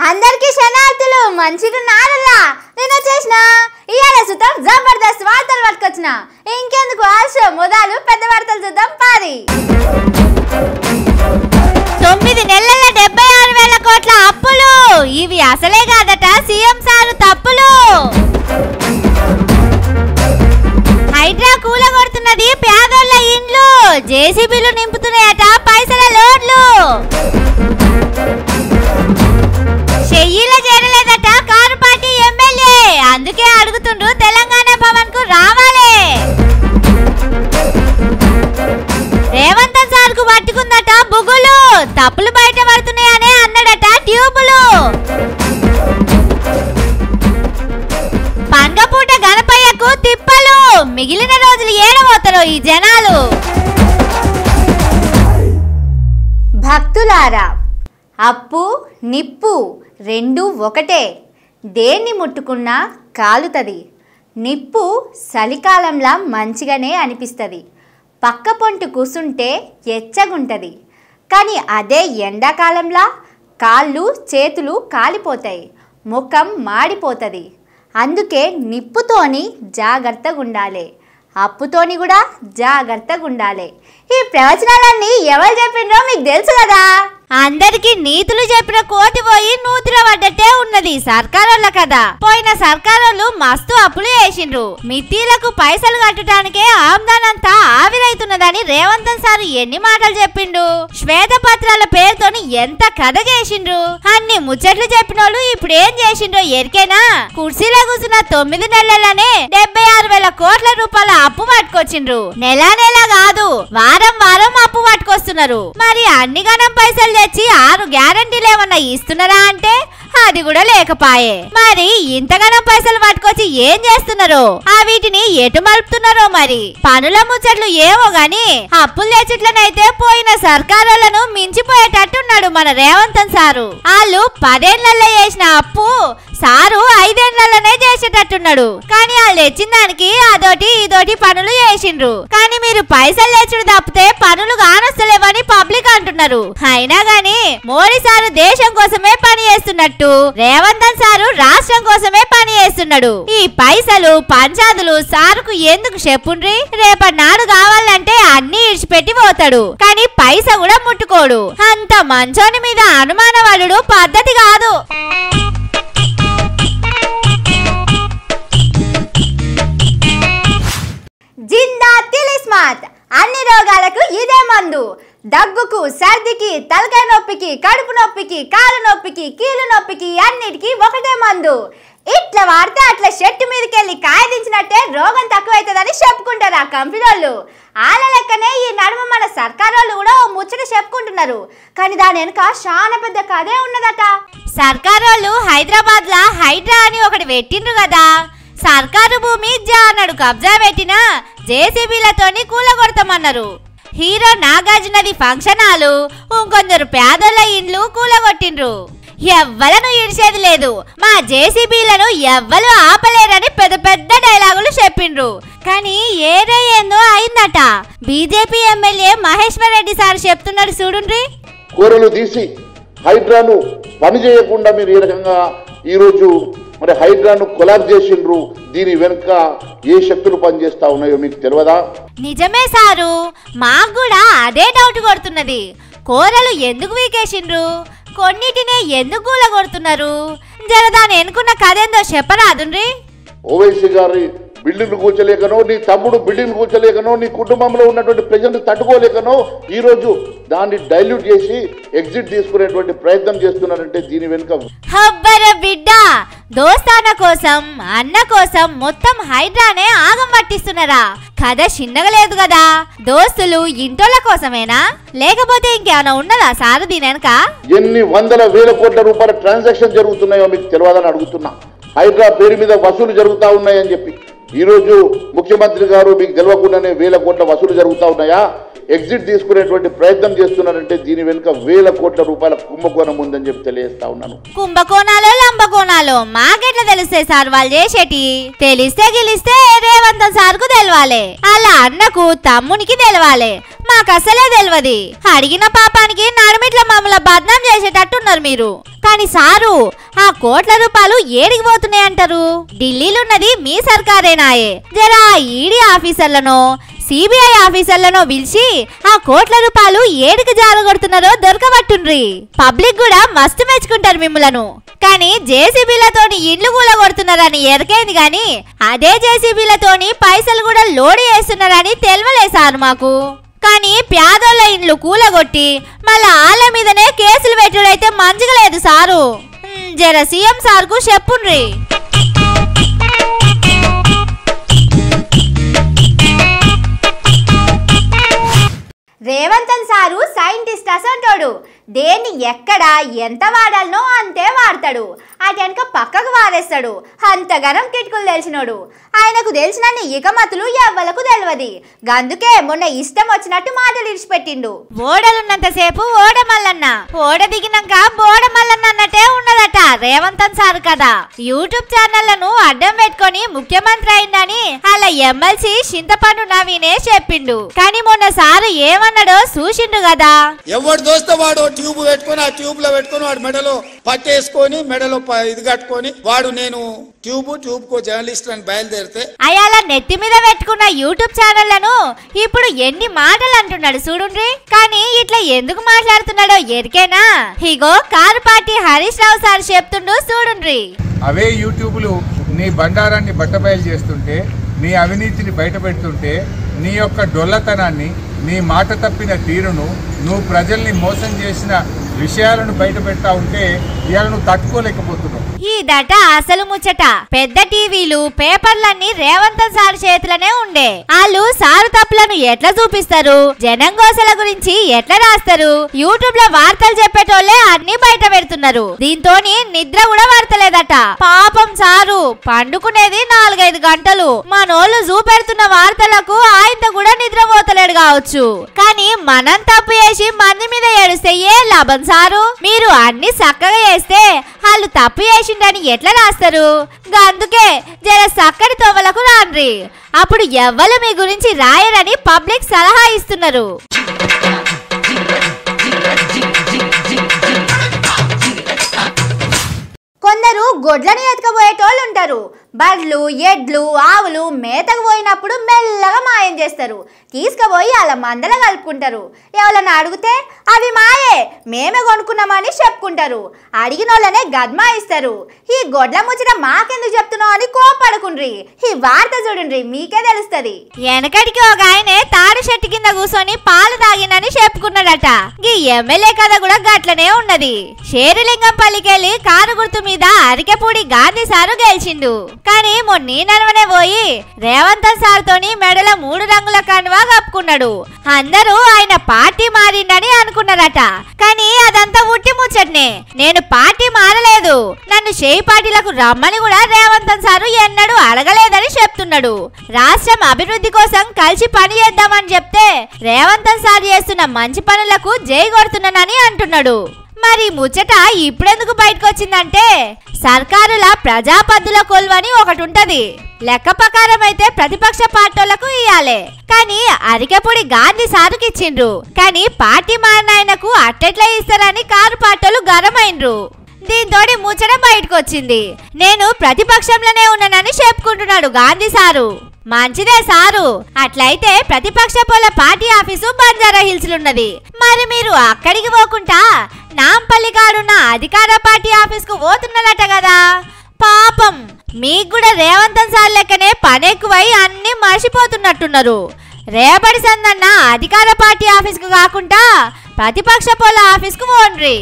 అందరికి శనార్థులు మంచిగా నారల్లా నేను వచ్చేసిన ఇవాళ సుతం జబర్దస్త్ వార్తలు పట్టుకొచ్చిన ఇంకెందుకు ఆశ మొదలు పెద్ద వార్తలు చూద్దాం పారి తొమ్మిది నెలల డెబ్బై ఆరు వేల కోట్ల అప్పులు ఇవి అసలే కాదట సీఎం సారు తప్పులు హైడ్రా కూలగొడుతున్నది పేదోళ్ళ ఇండ్లు జేసీబీలు నింపుతున్నాయట పైసల లోడ్లు చెయ్యిలో చేరలేదట కారు పార్టీ ఎమ్మెల్యే అందుకే అడుగుతుండ్రు తెలంగాణ భవన్ కు రావాలి రేవంత్ సార్ కు పట్టుకుందట బుగులు తప్పులు బయట పడుతున్నాయనే అన్నాడట ట్యూబులు పంగపూట గణపయ్యకు తిప్పలు మిగిలిన రోజులు ఏడబోతారో ఈ జనాలు భక్తులారా అప్పు నిప్పు రెండు ఒకటే దేన్ని ముట్టుకున్నా కాలుతుంది నిప్పు చలికాలంలా మంచిగానే అనిపిస్తుంది పక్క పొంటి కూసుంటే ఎచ్చగుంటది కానీ అదే ఎండాకాలంలా కాళ్ళు చేతులు కాలిపోతాయి ముఖం మాడిపోతుంది అందుకే నిప్పుతోని జాగ్రత్తగా ఉండాలి అప్పుతోని కూడా జాగ్రత్తగా ఉండాలి ఈ ప్రవచనాలన్నీ ఎవరు చెప్పిండ్రో మీకు తెలుసు కదా అందరికి నీతులు చెప్పిన కోతి పోయి నూతిలో పడ్డట్టే ఉన్నది సర్కారోళ్ళ కదా పోయిన సర్కారోళ్ళు మస్తు అప్పులు చేసిండ్రు మిత్తిలకు పైసలు కట్టడానికే ఆమ్దానంతా ఆవిరైతున్నదని రేవంతన్ సార్ ఎన్ని మాటలు చెప్పిండు శ్వేతపత్రాల పేరుతోని ఎంత కథ చేసిండ్రు అన్ని ముచ్చట్లు చెప్పినోళ్ళు ఇప్పుడు ఏం చేసిండ్రో ఎరికేనా కుర్చీలో కూర్చున్న తొమ్మిది నెలలనే డెబ్బై ఆరు వేల కోట్ల రూపాయల అప్పు పట్టుకొచ్చిండ్రు నెల నెల కాదు వారం వారం అప్పు పట్టుకొస్తున్నారు మరి అన్ని గణం పైసలు తెచ్చి ఆరు గ్యారంటీలు ఏమన్నా ఇస్తున్నారా అంటే అది కూడా లేకపాయే మరి ఇంతగానం పైసలు పట్టుకొచ్చి ఏం చేస్తున్నారో ఆ వీటిని ఎటు మలుపుతున్నారో మరి పనుల ముచ్చట్లు ఏమో గాని అప్పులు తెచ్చిట్లనైతే పోయిన సర్కారులను మించిపోయేటట్టున్నాడు మన రేవంతన్ సారు వాళ్ళు పదేళ్లలో చేసిన అప్పు సారు ఐదేళ్లలోనే చేసేటట్టున్నాడు కానీ వాళ్ళు తెచ్చిన దానికి అదోటి ఇదోటి పనులు చేసిండ్రు కానీ మీరు పైసలు తెచ్చుడు తప్పితే పనులు కానొస్తలేవని పబ్లిక్ అంటున్నారు అయినా గాని మోడీ సారు దేశం కోసమే పని చేస్తున్నట్టు రేవంతన్ సారు రాష్ట్రం కోసమే పని చేస్తున్నాడు ఈ పైసలు పంచాదులు సారుకు ఎందుకు చెప్పుండ్రి రేపటి నాడు కావాలంటే అన్ని ఇడిచిపెట్టి పోతాడు కానీ పైస కూడా ముట్టుకోడు అంత మంచోని మీద అనుమానవాలుడు పద్ధతి కాదు జిందా తిలిస్మాత్ అన్ని రోగాలకు ఇదే మందు దగ్గుకు సర్దికి తలకాయ నొప్పికి కడుపు నొప్పికి కాలు నొప్పికి కీలు నొప్పికి అన్నిటికీ ఒకటే మందు ఇట్లా వాడితే అట్లా చెట్టు మీదకి వెళ్ళి కాయ దించినట్టే రోగం తక్కువైతుందని చెప్పుకుంటారు ఆ కంపెనీ వాళ్ళు వాళ్ళ లెక్కనే ఈ నడుమ మన సర్కార్ వాళ్ళు కూడా ఓ ముచ్చట చెప్పుకుంటున్నారు కానీ దాని వెనుక చాలా పెద్ద కథే ఉన్నదట సర్కార్ వాళ్ళు హైదరాబాద్ లా హైడ్రా అని ఒకటి పెట్టిండ్రు కదా సర్కారు భూమి జానడు కబ్జా పెట్టినా జేసీబీలతోని కూలగొడతామన్నారు హీరో నాగార్జునది ఫంక్షన్ హాలు ఇంకొందరు పేదోళ్ళ ఇండ్లు కూలగొట్టిండ్రు ఎవ్వలను ఇడిచేది లేదు మా జేసీబీలను ఎవ్వరు ఆపలేరని పెద్ద పెద్ద డైలాగులు చెప్పిండ్రు కానీ ఏదే ఏందో అయిందట BJP MLA Maheshwar Reddy sir చెప్తున్నాడు చూడుండ్రి కూరలు తీసి హైడ్రాను పని చేయకుండా మీరు ఏ రకంగా ఈరోజు మరి హైడ్రాను కొలాబ్ చేసిండ్రు దీని వెనుక ఏ శక్తులు పనిచేస్తా ఉన్నాయో మీకు తెలియదా నిజమే సారు మాకు కూడా అదే డౌట్ కొడుతున్నది కూరలు ఎందుకు వీకేసిండ్రు కొన్నిటినే ఎందుకు కూల కొడుతున్నారు జర దాని ఎనుకున్న కథేందో చెప్పరాదుండ్రి ఓవైసీ గారి బిల్డింగ్ కూర్చోలేకనో నీ తమ్ముడు బిల్డింగ్ కూర్చోలేకనో నీ కుటుంబంలో ఉన్నటువంటి ప్రజలు తట్టుకోలేకనో ఈరోజు దాన్ని డైల్యూట్ చేసి ఎగ్జిట్ తీసుకునేటువంటి ప్రయత్నం చేస్తున్నారంటే దీని వెనుక హబ్బర బిడ్డ దోస్తాన కోసం అన్న కోసం మొత్తం హైడ్రానే ఆగం పట్టిస్తున్నారా కథ చిన్నగా లేదు కదా దోస్తులు ఇంటోళ్ళ కోసమేనా లేకపోతే ఇంకేమైనా ఉన్నదా సారు దీని వెనక ఎన్ని వందల వేల కోట్ల రూపాయల ట్రాన్సాక్షన్ జరుగుతున్నాయో మీకు తెలియదని అడుగుతున్నా హైడ్రా పేరు మీద వసూలు జరుగుతా ఉన్నాయని చెప్పి ఈరోజు ముఖ్యమంత్రి గారు మీకు తెలియకుండానే వేల కోట్ల వసూలు జరుగుతా ఉన్నాయా ఎగ్జిట్ తీసుకునేటువంటి ప్రయత్నం చేస్తున్నారంటే దీని వెనుక వేల కోట్ల రూపాయల కుంభకోణం ఉందని చెప్పి తెలియజేస్తా ఉన్నాను కుంభకోణాలు లంబకోణాలు మాకెట్లా తెలుస్తాయి సార్ వాళ్ళు చేసేటి తెలిస్తే గెలిస్తే రేవంత్ సార్కు తెలవాలి అలా అన్నకు తమ్మునికి తెలవాలి మాకు అసలే తెలియదు అడిగిన పాపానికి నడుమిట్ల మమ్మల్ని బద్నాం చేసేటట్టున్నారు మీరు కానీ సారు ఆ కోట్ల రూపాయలు ఏడికి పోతున్నాయంటారు ఢిల్లీలున్నది మీ సర్కారేనాయే జరా ఈడీ ఆఫీసర్లను సిబిఐ ఆఫీసర్లను పిలిచి ఆ కోట్ల రూపాయలు ఏడికి జారగొడుతున్నారో దొరకబట్టుండ్రి పబ్లిక్ కూడా మస్తు మెచ్చుకుంటారు మిమ్మలను కానీ జేసీబీలతోని ఇండ్లు కూడా కొడుతున్నారని ఎరకైంది గాని అదే జేసీబీలతోని పైసలు కూడా లోడ్ చేస్తున్నారని తెలవలేసారు మాకు కానీ పేదోళ్ళ ఇండ్లు కూలగొట్టి మళ్ళా వాళ్ళ మీదనే కేసులు పెట్టుడైతే మంచిగా లేదు సారు ఉమ్, జర సీఎం సార్కు చెప్పుండ్రి రేవంతన్ సారు సైంటిస్ట్ అసంటోడు దేన్ని ఎక్కడ ఎంత వాడాలనో అంతే వాడతాడు అటెనక పక్కకు వారేస్తాడు అంతగనం కిటుకులు తెలిసినోడు ఆయనకు తెలిసినన్ని ఇకమతులు ఎవ్వలకు తెలియదు గందుకే మొన్న ఇష్టం వచ్చినట్టు మాటలు ఇడిచిపెట్టిండు ఓడలున్నంతసేపు ఓడ మల్లన్న ఓడ దిగినాక బోడ మల్లన్న అన్నట్టే ఉన్నదట రేవంతన్ సార్ కదా యూట్యూబ్ ఛానళ్లను అడ్డం పెట్టుకొని ముఖ్యమంత్రి అయిందని అలా ఎమ్మెల్సీ చింతపండు నవీనే చెప్పిండు కానీ మొన్న సారు ఏమన్నాడో చూసిండు కదా ఎవడు దోస్తే వాడు ట్యూబ్ పెట్టుకొని ఆ ట్యూబ్ లో పెట్టుకొని వాడు మెడలో పట్టేసుకొని మెడలో ప- ఇది కట్టుకొని వాడు నేను ట్యూబ్ ట్యూబ్ కో జర్నలిస్ట్ అని బయలుదేరితే అయాల నెత్తి మీద పెట్టుకున్న యూట్యూబ్ ఛానళ్లను ఇప్పుడు ఎన్ని మాటలు అంటున్నాడు చూడుండ్రి కానీ ఇట్లా ఎందుకు మాట్లాడుతున్నాడో ఎరికేనా ఇగో car party Harish Rao sir చెప్తుండు చూడుండ్రి అవే యూట్యూబ్లు నీ బండారాన్ని బట్టబయలు చేస్తుంటే నీ అవినీతిని బయటపెడుతుంటే నీ యొక్క డొల్లతనాన్ని నీ మాట తప్పిన తీరును నువ్వు ప్రజల్ని మోసం చేసిన విషయాలను బయట పెడతా ఉంటే ఇవాళ నువ్వు తట్టుకోలేకపోతున్నావు ఇదట అసలు ముచ్చట పెద్ద టీవీలు పేపర్లన్నీ రేవంత్ సార్ చేతిలోనే ఉండే వాళ్ళు సారు తప్పులను ఎట్లా చూపిస్తారు జనం గోసల గురించి ఎట్లా రాస్తారు యూట్యూబ్ లో వార్తలు చెప్పేటోళ్లే అన్ని బయట పెడుతున్నారు దీంతో నిద్ర కూడా పడతలేదట పాపం సారు పండుకునేది నాలుగైదు గంటలు మనోళ్ళు చూపెడుతున్న వార్తలకు ఆయన కూడా నిద్రపోతలేడు కావచ్చు కానీ మనం తప్పు చేసి మంది మీద ఏడిస్తే ఏ లాభం సారు మీరు అన్ని చక్కగా చేస్తే వాళ్ళు తప్పు చేసిండని ఎట్లా రాస్తారు గా అందుకే జర చక్కటి తోవలకు రాండ్రి అప్పుడు ఎవ్వరు మీ గురించి రాయరని పబ్లిక్ సలహా ఇస్తున్నారు కొందరు గొడ్లని ఎత్తుకపోయేటోళ్ళు ఉంటారు బర్లు ఎడ్లు ఆవులు మేతకు పోయినప్పుడు మెల్లగా మాయం చేస్తారు తీసుకుపోయి వాళ్ళ మందల కలుపుకుంటారు ఎవరన్నా అడిగితే అవి మాయే మేమే కొనుక్కున్నామని చెప్పుకుంటారు అడిగిన వాళ్ళనే గద్మాయిస్తారు ఈ గొడ్ల ముచ్చట మాకెందుకు చెప్తున్నావు అని కోపడుకుండ్రి ఈ వార్త చూడండి మీకే తెలుస్తుంది వెనకటికి ఒక ఆయనే తాడు చెట్టు కింద కూర్చొని పాలు తాగినని చెప్పుకున్నాడట ఈ ఎమ్మెల్యే కథ కూడా గట్లనే ఉన్నది షేరులింగం పల్లికెళ్ళి కారు గుర్తు మీద అరికెపూడి గాంధీ సారు గెలిచిండు కానీ మొన్నీ నడవనే పోయి రేవంత్ సార్ తోని మెడల మూడు రంగుల కండువా కప్పుకున్నాడు అందరూ ఆయన పార్టీ మారిండని అనుకున్నారట కానీ అదంతా ఉట్టి ముచ్చట్నే నేను పార్టీ మారలేదు నన్ను చేయి పార్టీలకు రమ్మని కూడా రేవంత్ సారు ఎన్నడూ అడగలేదని చెప్తున్నాడు రాష్ట్రం అభివృద్ధి కోసం కలిసి పని చేద్దామని చెప్తే రేవంత్ సార్ చేస్తున్న మంచి పనులకు జై కొడుతున్నానని అంటున్నాడు మరి ముచ్చట ఇప్పుడెందుకు బయటకు వచ్చిందంటే సర్కారుల ప్రజాపద్దుల కొలువని ఒకటి ఉంటది లెక్క ప్రకారం అయితే ప్రతిపక్ష పార్టీలకు ఇయ్యాలే కానీ అరికెపూడి గాంధీ సారుకి ఇచ్చిండ్రు కానీ పార్టీ మారినాయనకు అట్టెట్లా ఇస్తారని కారు పార్టీలు గరమైండ్రు దీంతో ముచ్చట బయటకు వచ్చింది నేను ప్రతిపక్షంలోనే ఉన్నానని చెప్పుకుంటున్నాడు గాంధీ సారు మంచిదే సారు అట్లయితే ప్రతిపక్ష పోల పార్టీ ఆఫీసు బంజారా హిల్స్ ఉన్నది మరి మీరు అక్కడికి పోకుండా నాంపల్లి కాడున్న అధికార పార్టీ ఆఫీస్ కు పోతున్నారట కదా పాపం మీకు కూడా రేవంత్ సార్ లెక్కనే పని ఎక్కువై అన్ని మర్చిపోతున్నట్టున్నారు రేపటి సందన్న అధికార పార్టీ ఆఫీస్ కు కాకుండా ప్రతిపక్ష పోల ఆఫీస్ కు పోండ్రి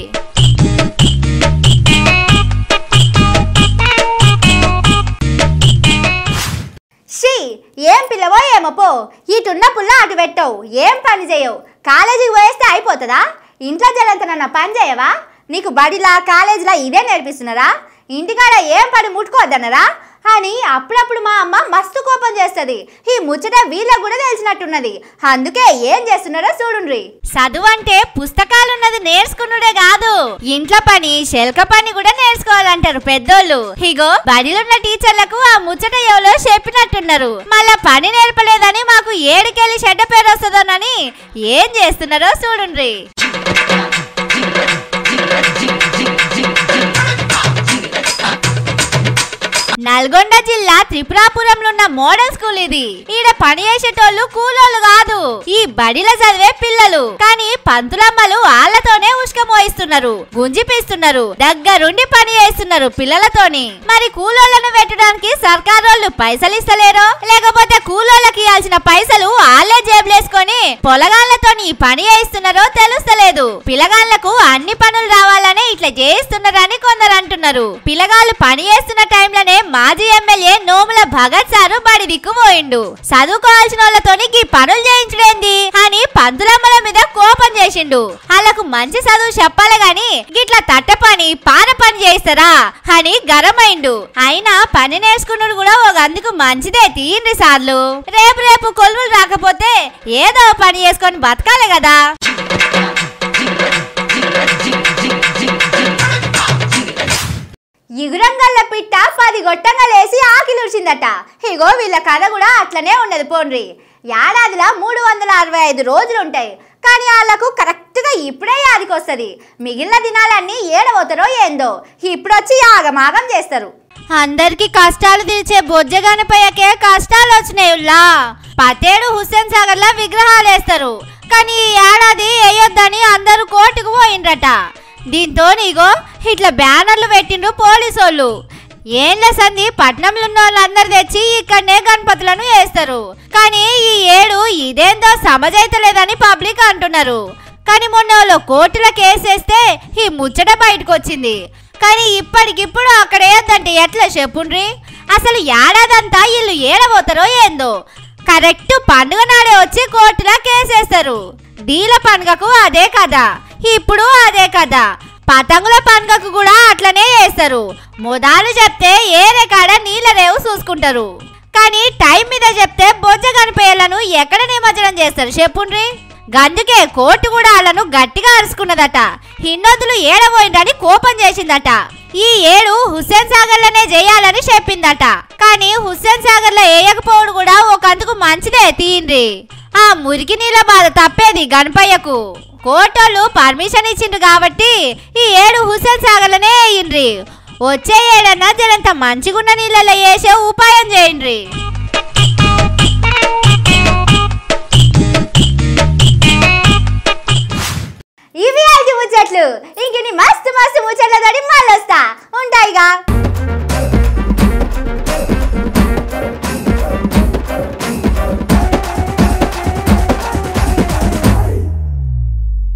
షీ ఏం పిల్లవో ఏమో పో ఇటున్న పుల్ల అటు పెట్టవు ఏం పని చేయవు కాలేజీకి పోయేస్తే అయిపోతుందా ఇంట్లో జలంతనన్న పని చేయవా నీకు బడిలా కాలేజీలా ఇదే నేర్పిస్తున్నారా ఇంటికాడ ఏం పని ముట్టుకోవద్దన్నరా అని అప్పుడప్పుడు మా అమ్మ మస్తు కోపం చేస్తుంది ఈ ముచ్చట వీళ్ళకు కూడా తెలిసినట్టున్నది అందుకే ఏం చేస్తున్నారో చూడుండ్రి చదువు అంటే పుస్తకాలున్నది నేర్చుకున్నాడే కాదు ఇంట్లో పని శెల్క పని కూడా నేర్చుకోవాలంటారు పెద్దోళ్ళు ఇగో బడిలున్న టీచర్లకు ఆ ముచ్చట ఎవరో చెప్పినట్టున్నారు మళ్ళా పని నేర్పలేదని మాకు ఏడుకెళ్ళి చెడ్డ పేరు వస్తుందోనని ఏం చేస్తున్నారో చూడుండ్రి నల్గొండ జిల్లా త్రిపురాపురంలో ఉన్న మోడల్ స్కూల్ ఇది ఈడ పని చేసేటోళ్ళు కూలోళ్ళు కాదు ఈ బడిలో చదివే పిల్లలు కానీ పంతులమ్మలు వాళ్ళతోనే ఉష్కమోయిస్తున్నారు గుంజిపిస్తున్నారు దగ్గరుండి పని చేస్తున్నారు పిల్లలతోని మరి కూలోళ్ళను పెట్టడానికి సర్కారోళ్ళు పైసలు ఇస్తలేరో లేకపోతే కూలోళ్ళకి ఇవ్వాల్సిన పైసలు వాళ్ళే జేబులేసుకొని పొలగాళ్లతోని ఈ పని చేయిస్తున్నారో తెలుస్తలేదు పిల్లగాళ్లకు అన్ని పనులు రావాలనే ఇట్లా చేయిస్తున్నారని కొందరు అంటున్నారు పిల్లగాళ్ళు పని చేస్తున్న టైంలోనే మాజీ ఎమ్మెల్యే నోముల భగత్ సారు బడి దిక్కు పోయిండు చదువుకోవాల్సిన వాళ్ళతోని ఈ పనులు చేయించడేంది అని పంతులమ్మల మీద కోపం చేసిండు వాళ్ళకు మంచి చదువు చెప్పాలి గాని గిట్లా తట్ట పని పాన పని చేస్తారా అని గరమైండు అయినా పని నేర్చుకున్నాడు కూడా ఒక అందుకు మంచిదే తీయండి సార్లు రేపు రేపు కొలువులు రాకపోతే ఏదో పని చేసుకొని బతకాలి కదా ఇగురంగల్ల పిట్ట పది గొట్టంగా లేసి ఆకిలుడిచిందట ఇగో వీళ్ళ కథ కూడా అట్లనే ఉన్నది పోండ్రి ఏడాదిలా మూడు వందల అరవై ఐదు రోజులు ఉంటాయి కానీ వాళ్ళకు కరెక్ట్గా ఇప్పుడే యాదికి వస్తుంది మిగిలిన దినాలన్నీ ఏడవతారో ఏందో ఇప్పుడు వచ్చి ఆగమాగం చేస్తారు అందరికి కష్టాలు తీర్చే బొజ్జగనపయ్యకే కష్టాలు వచ్చినాయుల్లా పతేడు హుస్సేన్ సాగర్ లా విగ్రహాలు వేస్తారు కానీ ఈ ఏడాది వేయొద్దని అందరూ కోర్టుకు పోయిండ్రట దీంతో ఇగో ఇట్లా బ్యానర్లు పెట్టిండ్రు పోలీసోళ్ళు ఏండ్ల సంది పట్నంలో ఉన్న వాళ్ళందరూ తెచ్చి ఇక్కడనే గణపతులను వేస్తారు కానీ ఈ ఏడు ఇదేందో సమజైతలేదని పబ్లిక్ అంటున్నారు కానీ మొన్న వాళ్ళు కోర్టుల కేసేస్తే ఈ ముచ్చట బయటకు వచ్చింది కానీ ఇప్పటికిప్పుడు అక్కడ ఏదంటే ఎట్లా చెప్పుండ్రి అసలు ఏడాదంతా వీళ్ళు ఏడబోతారో ఏందో కరెక్ట్ పండుగ నాడే వచ్చి కోర్టులో కేసేస్తారు డీల పండుగకు అదే కదా ఇప్పుడు అదే కదా పతంగుల పండుగకు కూడా అట్లనే చేస్తారు మొదలు చెప్తే ఏ రేకాడ నీళ్ళ రేవు చూసుకుంటారు కానీ టైం మీద చెప్తే బొజ్జ కనిపేయాలను ఎక్కడ నిమజ్జనం చేస్తారు చెప్పుండ్రి గందుకే కోర్టు కూడా వాళ్ళను గట్టిగా అరుచుకున్నదట హిన్నోతులు ఏడబోయిందని కోపం చేసిందట ఈ ఏడు హుస్సేన్ సాగర్ లోనే చేయాలని చెప్పిందట కానీ హుస్సేన్ సాగర్ లో వేయకపోవడం కూడా ఒక అందుకు మంచిదే తీయండి ఆ మురికి నీళ్ళ బాధ తప్పేది గణపయ్యకు కోర్టోళ్ళు పర్మిషన్ ఇచ్చిండ్రు కాబట్టి ఈ ఏడు హుస్సేన్ సాగర్ లోనే వేయండ్రి వచ్చే ఏడన్నా జనంత మంచిగున్న నీళ్ళలో వేసే ఉపాయం చేయండి ఇవి ఐదు ముచ్చట్లు ఇంక నీ మస్తు మస్తు ముచ్చట్లతోటి మళ్ళీ వస్తా ఉంటాయిగా